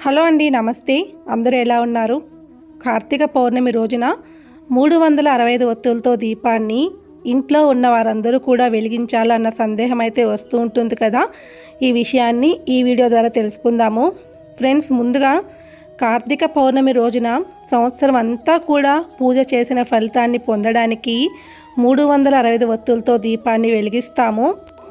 hello అండి నమస్తే అందరూ ఎలా ఉన్నారు కార్తీక పౌర్ణమి రోజున మూడు వందల అరవై ఐదు ఒత్తులతో దీపాన్ని ఇంట్లో ఉన్న వారందరూ కూడా వెలిగించాలన్న సందేహం అయితే వస్తూ ఉంటుంది కదా ఈ విషయాన్ని ఈ వీడియో ద్వారా తెలుసుకుందాము ఫ్రెండ్స్ ముందుగా కార్తీక పౌర్ణమి రోజున సంవత్సరం అంతా కూడా పూజ చేసిన ఫలితాన్ని పొందడానికి మూడు వందల అరవై ఐదు ఒత్తులతో దీపాన్ని వెలిగిస్తాము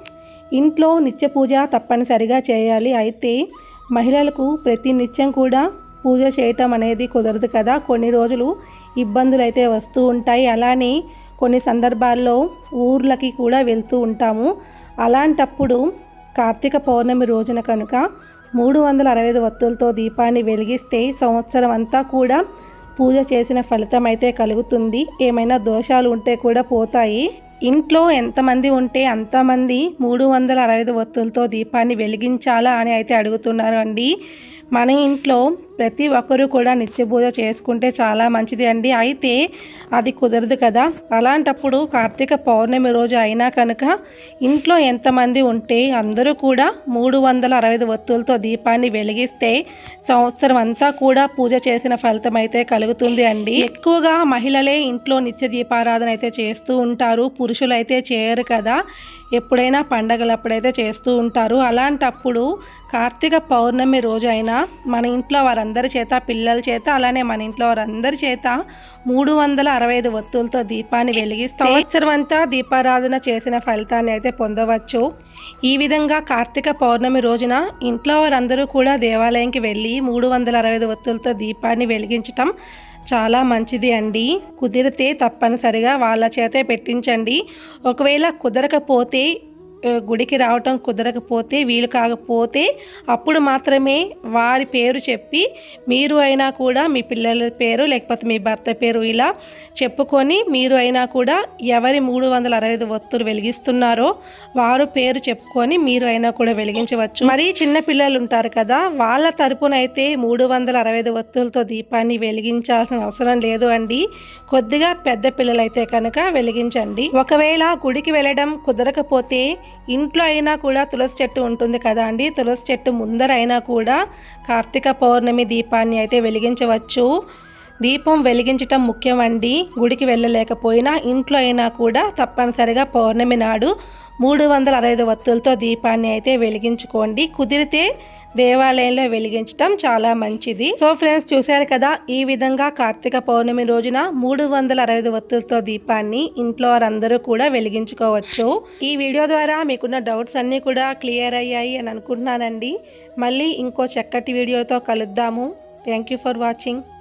ఇంట్లో నిత్య పూజ తప్పనిసరిగా చేయాలి అయితే మహిళలకు ప్రతి నిత్యం కూడా పూజ చేయటం అనేది కుదరదు కదా కొన్ని రోజులు ఇబ్బందులు అయితే వస్తూ ఉంటాయి అలానే కొన్ని సందర్భాల్లో ఊర్లకి కూడా వెళ్తూ ఉంటాము అలాంటప్పుడు కార్తీక పౌర్ణమి రోజున కనుక మూడు వందల అరవై ఐదు వత్తులతో దీపాన్ని వెలిగిస్తే సంవత్సరం అంతా కూడా పూజ చేసిన ఫలితం అయితే కలుగుతుంది ఏమైనా దోషాలు ఉంటే కూడా పోతాయి ఇంట్లో ఎంతమంది ఉంటే అంతమంది మూడు వందల అరవై ఐదు వత్తులతో దీపాన్ని వెలిగించాలా అని అయితే అడుగుతున్నారు అండి మన ఇంట్లో ప్రతి ఒక్కరూ కూడా నిత్య పూజ చేసుకుంటే చాలా మంచిది అండి అయితే అది కుదరదు కదా అలాంటప్పుడు కార్తీక పౌర్ణమి రోజు అయినా కనుక ఇంట్లో ఎంతమంది ఉంటే అందరూ కూడా మూడు వందల అరవై ఐదు వత్తులతో దీపాన్ని వెలిగిస్తే సంవత్సరం అంతా కూడా పూజ చేసిన ఫలితం అయితే కలుగుతుంది అండి ఎక్కువగా మహిళలే ఇంట్లో నిత్య దీపారాధన అయితే చేస్తూ ఉంటారు పురుషులు అయితే చేయరు కదా ఎప్పుడైనా పండగలు అప్పుడైతే చేస్తూ ఉంటారు అలాంటప్పుడు కార్తీక పౌర్ణమి రోజు అయినా మన ఇంట్లో వారందరి చేత పిల్లల చేత అలానే మన ఇంట్లో వారందరి చేత మూడు వందల అరవై ఐదు వత్తులతో దీపాన్ని వెలిగిస్తే సంవత్సరం అంతా దీపారాధన చేసిన ఫలితాన్ని అయితే పొందవచ్చు ఈ విధంగా కార్తీక పౌర్ణమి రోజున ఇంట్లో వారందరూ కూడా దేవాలయంకి వెళ్ళి మూడు వందల అరవై ఐదు వత్తులతో దీపాన్ని వెలిగించటం చాలా మంచిది అండి కుదిరితే తప్పనిసరిగా వాళ్ళ చేతే పెట్టించండి ఒకవేళ కుదరకపోతే ఆ, గుడికి రావటం కుదరకపోతే వీలు కాకపోతే అప్పుడు మాత్రమే వారి పేరు చెప్పి మీరు అయినా కూడా మీ పిల్లల పేరు లేకపోతే మీ భర్త పేరు ఇలా చెప్పుకొని మీరు అయినా కూడా ఎవరి మూడు వందల అరవై ఐదు ఒత్తులు వెలిగిస్తున్నారో వారు పేరు చెప్పుకొని మీరు అయినా కూడా వెలిగించవచ్చు మరి చిన్న పిల్లలు ఉంటారు కదా వాళ్ళ తరపున అయితే మూడు వందల అరవై ఐదు ఒత్తులతో దీపాన్ని వెలిగించాల్సిన అవసరం లేదు అండి కొద్దిగా పెద్ద పిల్లలైతే కనుక వెలిగించండి ఒకవేళ గుడికి వెళ్ళడం కుదరకపోతే ఇంట్లో అయినా కూడా తులసి చెట్టు ఉంటుంది కదా అండి తులసి చెట్టు ముందర అయినా కూడా కార్తీక పౌర్ణమి దీపాన్ని అయితే వెలిగించవచ్చు దీపం వెలిగించటం ముఖ్యమండి గుడికి వెళ్ళలేకపోయినా ఇంట్లో అయినా కూడా తప్పనిసరిగా పౌర్ణమి నాడు మూడు వందల అరవై ఐదు వత్తులతో దీపాన్ని అయితే వెలిగించుకోండి కుదిరితే దేవాలయంలో వెలిగించటం చాలా మంచిది సో ఫ్రెండ్స్ చూశారు కదా ఈ విధంగా కార్తీక పౌర్ణమి రోజున మూడు వందల అరవై ఐదు వత్తులతో దీపాన్ని ఇంట్లో వారందరూ కూడా వెలిగించుకోవచ్చు ఈ వీడియో ద్వారా మీకున్న డౌట్స్ అన్నీ కూడా క్లియర్ అయ్యాయి అని అనుకుంటున్నానండి మళ్ళీ ఇంకో చక్కటి వీడియోతో కలుద్దాము థ్యాంక్ యూ ఫర్ వాచింగ్